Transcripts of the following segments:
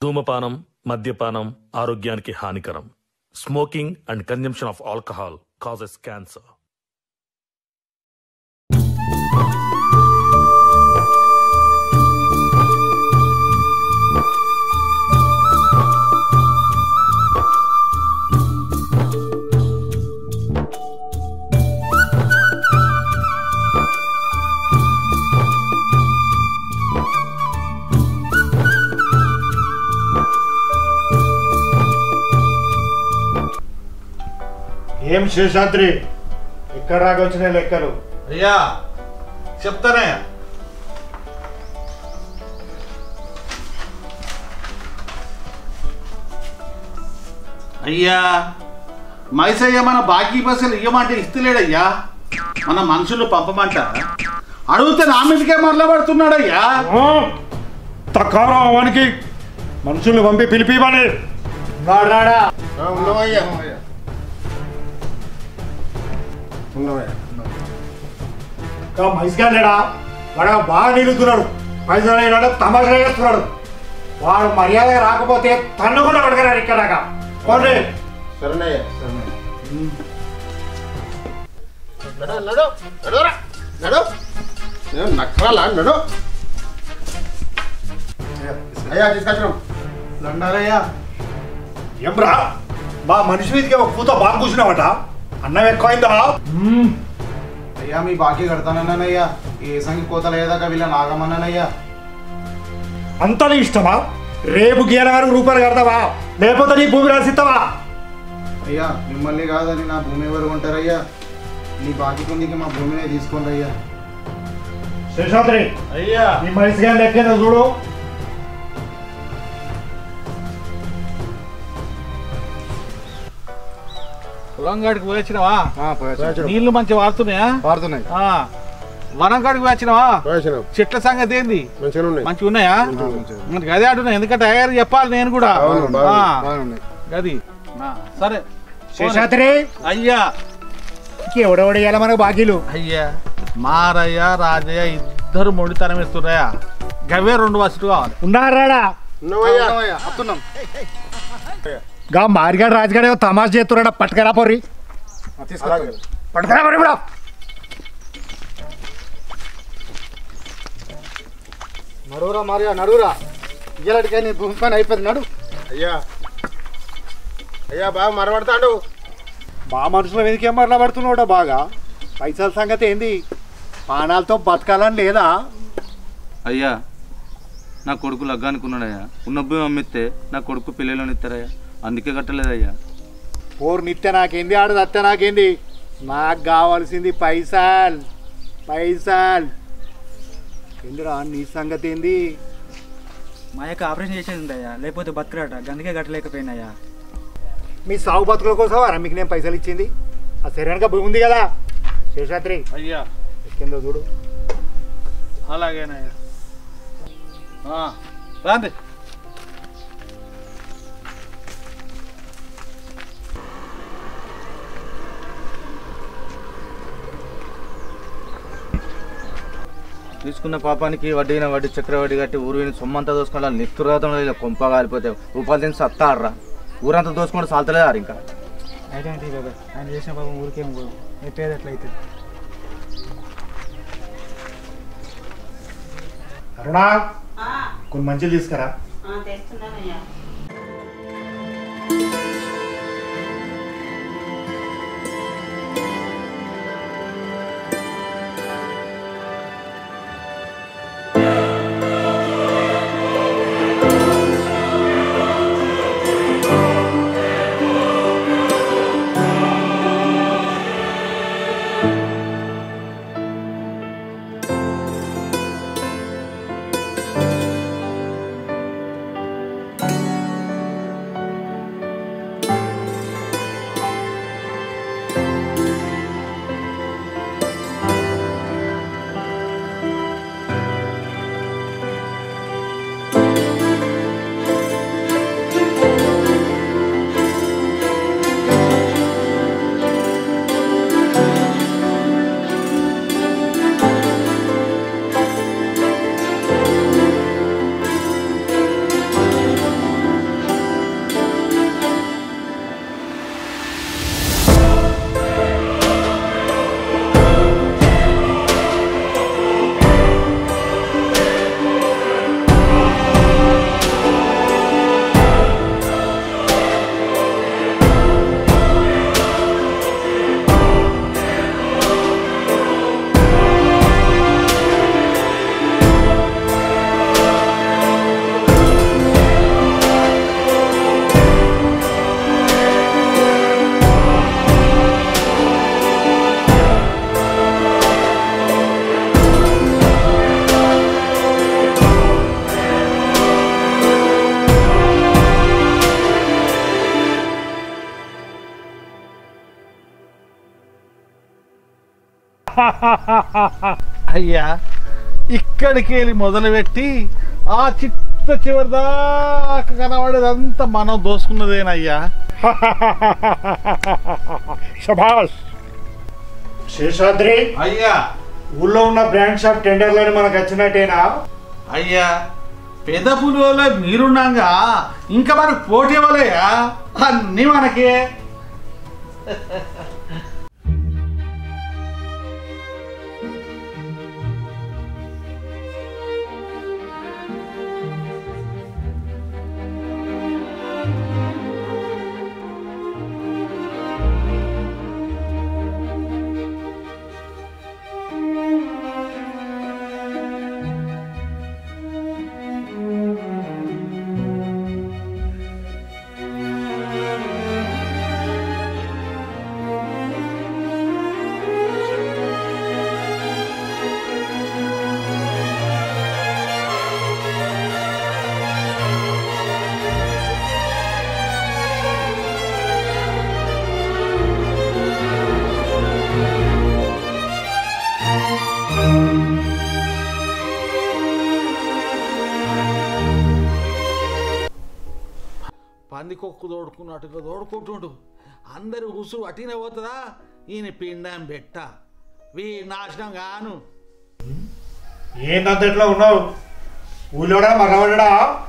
ధూమపానం మద్యపానం ఆరోగ్యానికి హానికరం smoking and consumption of alcohol causes cancer ఏం శేషాద్రి ఎక్కడ రాకొచ్చిన లెక్కలు అయ్యా చెప్తానే అయ్యా మైసయ్య మన బాకీ పైసలు ఇవ్వమంటే ఇస్తలేడయ్యా మన మనుషులు పంపమంట అడిగితే నా మీదకే మరలబడుతున్నాడయ్యా తక్కువ వానికి మనుషుల్ని పంపి పిలిపివని నాడు రాడా ఉన్నవయ్యా ఉన్నవయ్యా ఇంకా మైస్గా లేడా వాడు బాగా నిలుగుతున్నాడు పైసలు అయినాడు తమాషా చేస్తున్నాడు వాడు మర్యాద రాకపోతే తన్ను కూడా పడగరాడు ఇక్కడ దాకా పోండి సరేనయ్యా నడు నడు నడురా నడు ఏం నక్కరాలా నడు అయ్యా తీసుకొచ్చినాం లండారయ్యా ఏం రా మా మనిషి మీదకి ఒక కూత బాగా కూర్చున్నావట అన్నం ఎక్కువైందా అయ్యా మీ బాకీ కడతానన్నానయ్యా ఏ సంగి కోత లేదాక వీళ్ళని ఆగమన్నానయ్యా అంత నీ ఇష్టమా రేపు గీల వరకు రూపాయలు కడతావా లేకపోతే నీ భూమి రాసిస్తావా అయ్యా మిమ్మల్ని కాదని నా భూమి ఎవరు ఉంటారయ్యా నీ బాకీ కిందికి మా భూమినే తీసుకోండి అయ్యా శేషాద్రి అయ్యా నీ మనిషిగా లెక్కేదో చూడు పొలంగాడికి పోయొచ్చినావా పోయొచ్చినాం. నీళ్లు మంచి వాడుతున్నాయా పారుతున్నాయి ఆ, వనం కాడికి పోయొచ్చినావా పోయేసినాం చెట్ల సంగతి ఏంది మంచిగా ఉన్నాయి మంచిగా ఉన్నాయా మనకి అదే అంటున్నా ఎందుకంటే అయ్యారు చెప్పాలి నేను కూడా అవును ఆ, బాగున్నాయి బాగున్నాయి గది ఆ, సరే శేషాద్రి అయ్యా ఎవడెవడు ఇవ్వాలి మనకు బాకీలు అయ్యా మారయ్య రాజయ్య ఇద్దరు మొండితనం ఇస్తున్నాయా గవే రెండు వస్తువు కావాలి ఉన్నారాడా ఉన్నవయ్యా వస్తున్నాం గా మారిగాడు రాజుగాడు ఏమో తమాషా చేస్తున్నాడా పట్టుకరా పోరి తీసుకురా పట్టుకరా పోరి ఇప్పుడు నడురా మరియా నడురా ఇయ్యలటికే నీ భూమి పని అయిపోయింది నడు అయ్యా అయ్యా బాగా మరబడతాడు మా మనుషుల మీదకి ఏం మరలా పడుతున్నాడా బాగా పైసల సంగతి ఏంది పానాలతో బతకాలని లేదా అయ్యా నా కొడుకు లగ్గానికి ఉన్నాడయ్యా ఉన్న భూమి అమ్మిస్తే నా కొడుకు పిల్లలను ఇస్తారయ్యా అందుకే కట్టలేదయ్యా పోరు నిత్య నాకేంది ఆడదు అత్త నాకేంది నాకు కావాల్సింది పైసల్ పైసల్ ఏందిరా నీ సంగతి ఏంది మా యొక్క ఆపరేషన్ చేసేది ఉందయ్యా లేకపోతే బతకరాట అందుకే కట్టలేకపోయినాయా మీ సాగు బతుకుల కోసం అరా మీకు నేను పైసలు ఇచ్చింది ఆ శరీరానికి భూమి ఉంది కదా శేషాద్రి అయ్యా ఎక్కిందో చూడు అలాగేనయ్యా ఆ, రాండి తీసుకున్న పాపానికి వడ్డీన వడ్డీ చక్రవడ్డీ కట్టి ఊరు విని సొమ్మంతా దోసుకుని నిత్తురాతం కొంప కాలిపోతే రూపాయలు తిని సత్తా ఆడరా ఊరంతా దోసుకుంటే సాల్తలేదు ఇంకా అయితే ఏంటి బాబా ఆయన చేసిన పాపం ఊరికేం పోదు ఎప్పేది అట్లయితే అరుణా కొన్ని మంచిలు తీసుకురా తెస్తున్నానయ్యా ఆ అయ్యా ఇక్కడికి వెళ్ళి మొదలుపెట్టి ఆ చిట్ట చివరి దాకా కనబడేదంతా మనం దోసుకున్నదేనయ్యా శభాష్ శేషాద్రి అయ్యా ఊళ్ళో ఉన్న బ్రాండ్ షాప్ టెండర్లని మనకు వచ్చినట్టేనా అయ్యా పెద్ద పులివలే మీరున్నాగా ఇంకా మనకు పోటీ ఇవ్వలేయా అన్నీ మనకే పందికొక్కు తోడుకున్నట్టుగా తోడుకుంటుండు అందరి ఉసురు అటినే పోతుందా ఈయన పిండం బెట్ట వీ నాశనం గాను ఏందంతట్లో ఉన్నావు ఊళ్ళోడా మగవాడా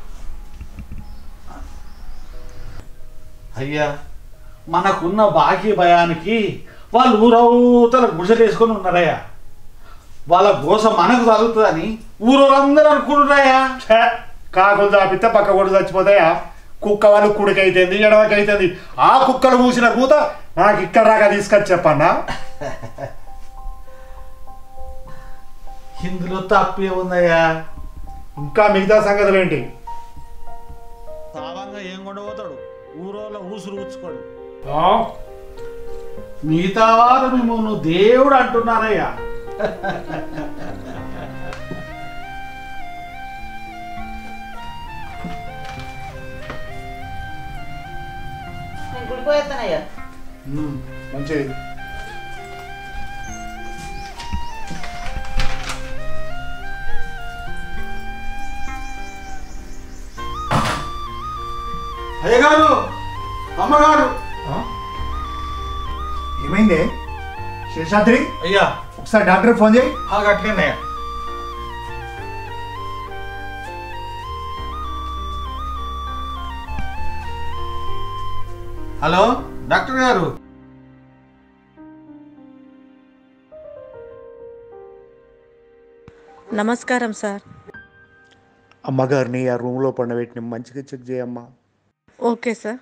అయ్యా మనకున్న బాకీ భయానికి వాళ్ళు ఊరవుతల గుడిసెలేసుకొని ఉన్నారయ్యా వాళ్ళ గోస మనకు తగులుతుందని ఊరోళ్ళందరూ అనుకుంటున్నాయా ఛే, కాకులు దాపితే పక్క కొడు చచ్చిపోతాయా కుక్క వాళ్ళు కుడికైతుంది ఎడవకైతుంది ఆ కుక్కలు మూసిన కూత నాకు ఇక్కడ రాక తీసుకొచ్చి చెప్పన్నా ఇందులో తప్పే ఉందయ్యా ఇంకా మిగతా సంగతులు ఏంటి సావంగా ఏం కొండపోతాడు ఊరోళ్ళ ఊసురు ఉచ్చుకోడు ఆ? మిగతా వారు మిమ్మల్ని దేవుడు అంటున్నారయ్యా నేను గుడిపోయేస్తానయ్యా ఉమ్, మంచిది అయ్యగారు అమ్మగారు ఆ? ఏమైంది శేషాద్రి అయ్యా ఒకసారి డాక్టర్ ఫోన్ చేయి అట్లేనయ్యా హలో డాక్టర్ గారు నమస్కారం సార్ అమ్మగారిని ఆ రూమ్లో పండబెట్టిన మంచిగా చెక్ చేయమ్మా ఓకే సార్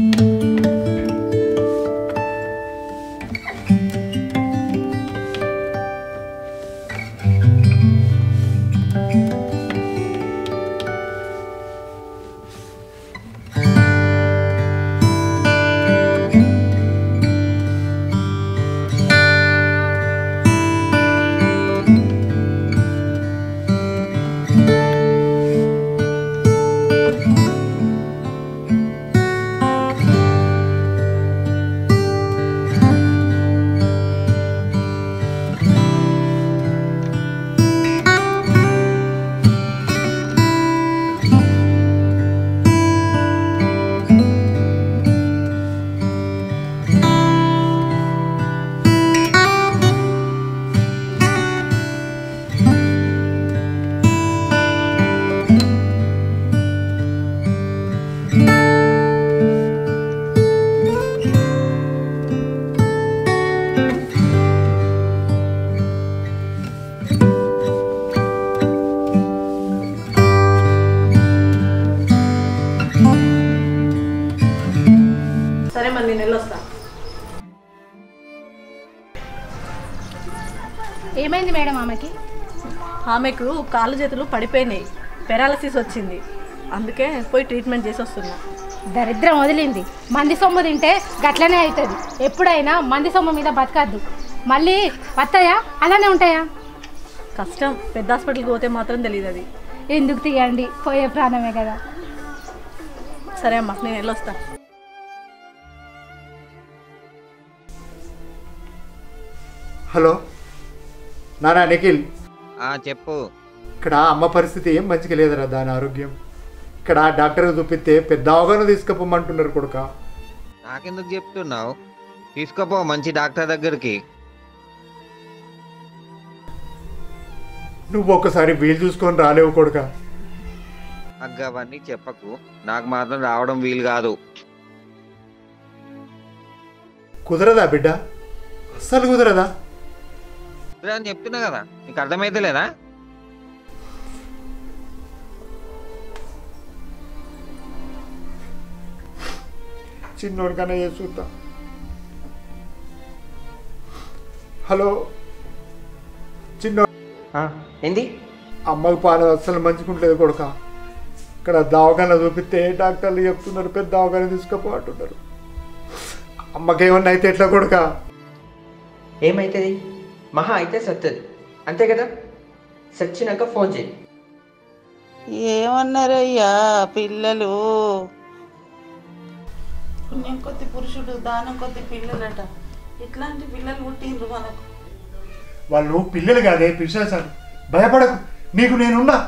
సరే మరి నేను వెళ్ళొస్తా ఏమైంది మేడం ఆమెకి ఆమెకు కాళ్ళు చేతులు పడిపోయినాయి పెరాలసిస్ వచ్చింది అందుకే పోయి ట్రీట్మెంట్ చేసి వస్తున్నా దరిద్రం వదిలింది మంది సొమ్ము తింటే గట్లనే అవుతుంది ఎప్పుడైనా మంది సొమ్ము మీద బతకద్దు మళ్ళీ వస్తాయా అలానే ఉంటాయా కష్టం పెద్ద హాస్పిటల్కి పోతే మాత్రం తెలియదు అది ఎందుకు తీయండి పోయే ప్రాణమే కదా సరే అమ్మా నేను వెళ్ళొస్తా హలో నానా నిఖిల్ చెప్పు ఇక్కడ అమ్మ పరిస్థితి ఏం మంచిగా లేదురా దాని ఆరోగ్యం ఇక్కడ డాక్టర్ చూపిస్తే పెద్ద అవగాహన తీసుకుపోమంటున్నారు కొడుక నాకెందుకు చెప్తున్నావు తీసుకుపో మంచి డాక్టర్ దగ్గరికి నువ్వు ఒక్కసారి వీలు చూసుకొని రాలేవు కొడుక అగ్గ అవన్నీ చెప్పకు నాకు మాత్రం రావడం వీలు కాదు కుదరదా బిడ్డ అస్సలు కుదరదా ఇప్పుడే అని చెప్తున్నా కదా నీకు అర్థమైతే లేదా చిన్నోడికన్నా చేసి చూద్దా హలో చిన్న ఏంది అమ్మకి పాలు అస్సలు మంచుకుంటలేదు కొడుక ఇక్కడ దవాఖాన చూపిస్తే డాక్టర్లు చెప్తున్నారు పెద్ద దవాఖాన తీసుకుపో అంటున్నారు అమ్మకేమన్నా అయితే ఎట్లా కొడుక ఏమైతుంది మహా అయితే సత్తది అంతే కదా సచ్చినాక ఫోన్ చేయి ఏమన్నారయ్యా పిల్లలు పుణ్యం కొద్ది పురుషుడు దానం కొద్ది పిల్లలట ఇట్లాంటి పిల్లలు పుట్టిండ్రు మనకు వాళ్ళు పిల్లలు కాదే పిలిచేశారు భయపడకు నీకు నేనున్నా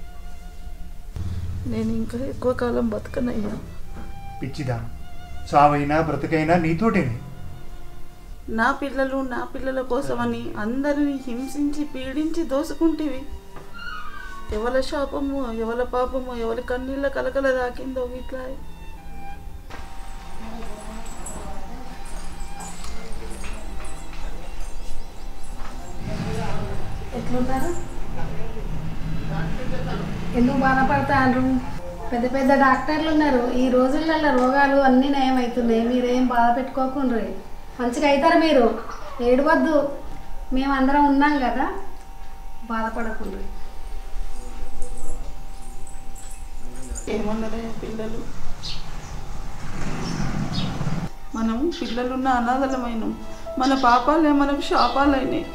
నేను ఇంకా ఎక్కువ కాలం బతకనయ్యా పిచ్చిదా చావైనా బ్రతకైనా నీతోటేనే నా పిల్లలు నా పిల్లల కోసమని అందరిని హింసించి పీడించి దోసుకుంటేవి ఎవల శాపము ఎవల పాపము ఎవరి కన్నీళ్ళ కలకల దాకిందో ఇట్లా ఎట్లున్నారు ఎందుకు బాధపడతారు పెద్ద పెద్ద డాక్టర్లు ఉన్నారు ఈ రోజులలో రోగాలు అన్నీ నయం అవుతున్నాయి మీరేం బాధ పెట్టుకోకుండ్రి మంచిగా అవుతారు మీరు ఏడవద్దు మేమందరం ఉన్నాం కదా బాధపడకుండ్రి ఏమన్నారయ్యా పిల్లలు మనం పిల్లలున్న అనాథలమైన మన పాపాలే మనకు శాపాలైనాయి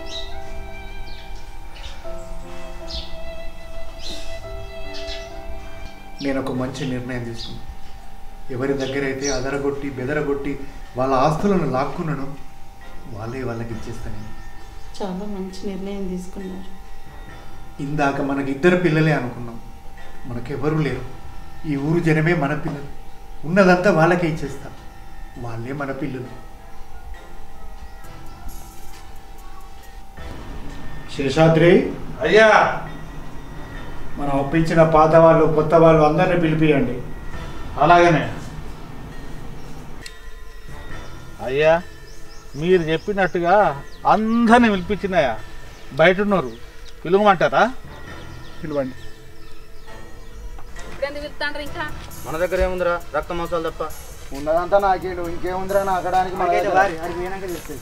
నేను ఒక మంచి నిర్ణయం తీసుకున్నాను ఎవరి దగ్గర అయితే అదరగొట్టి బెదరగొట్టి వాళ్ళ ఆస్తులను లాక్కున్నాను వాళ్ళే వాళ్ళకి ఇచ్చేస్తాను చాలా మంచి నిర్ణయం తీసుకున్నారు ఇందాక మనకి ఇద్దరు పిల్లలే అనుకున్నాం మనకెవరూ లేరు ఈ ఊరు జనమే మన పిల్లలు ఉన్నదంతా వాళ్ళకే ఇచ్చేస్తాం వాళ్ళే మన పిల్లలు శేషాద్రి అయ్యా మనం ఒప్పించిన పాత వాళ్ళు కొత్త వాళ్ళు అందరినీ పిలిపియండి అలాగనే అయ్యా మీరు చెప్పినట్టుగా అందరిని పిలిపించినాయా బయట ఉన్నారు పిలువమంటారా పిలవండి ఇంకా మన దగ్గర ఏముందిరా రక్త మాంసాలు తప్ప ఉన్నదంతా నాకేడు ఇంకేముందిరా నాకడానికి మాకైతే వారి అడిగి పోయినాక చెప్తుంది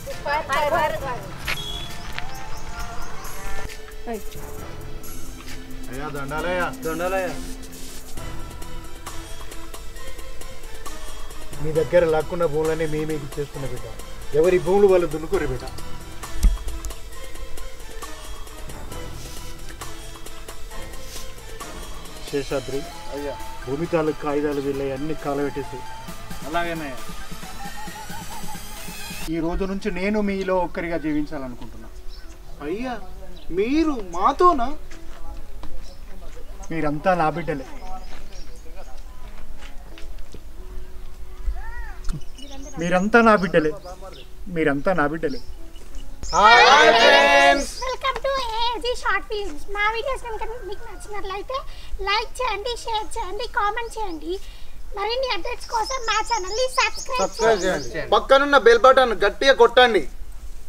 అయ్యా దండాలయ్యా దొండలయ్య మీ దగ్గర లాక్కున్న భూములన్నీ మీ మీకు ఇచ్చేస్తున్న బిడ్డ ఎవరి భూములు వాళ్ళు దున్నుకోరు బిడ్డ శేషాద్రి అయ్యా భూమి తాలూకు కాగితాలు వీళ్ళవి అన్ని కాలబెట్టేసి అలాగనే ఈ రోజు నుంచి నేను మీలో ఒక్కరిగా జీవించాలనుకుంటున్నా అయ్యా మీరు మాతోనా మీరంతా నా బిడ్డలే మీరంతా నా బిడ్డలే మీరంతా నా బిడ్డలే welcome to AG short films మా వీడియోస్ కనుక మీకు నచ్చినట్లయితే లైక్ చేయండి షేర్ చేయండి కామెంట్ చేయండి మరిన్ని అప్డేట్స్ కోసం మా ఛానల్ని సబ్స్క్రైబ్ సబ్స్క్రైబ్ చేయండి చేయండి పక్కనున్న బెల్ బటన్ గట్టిగా కొట్టండి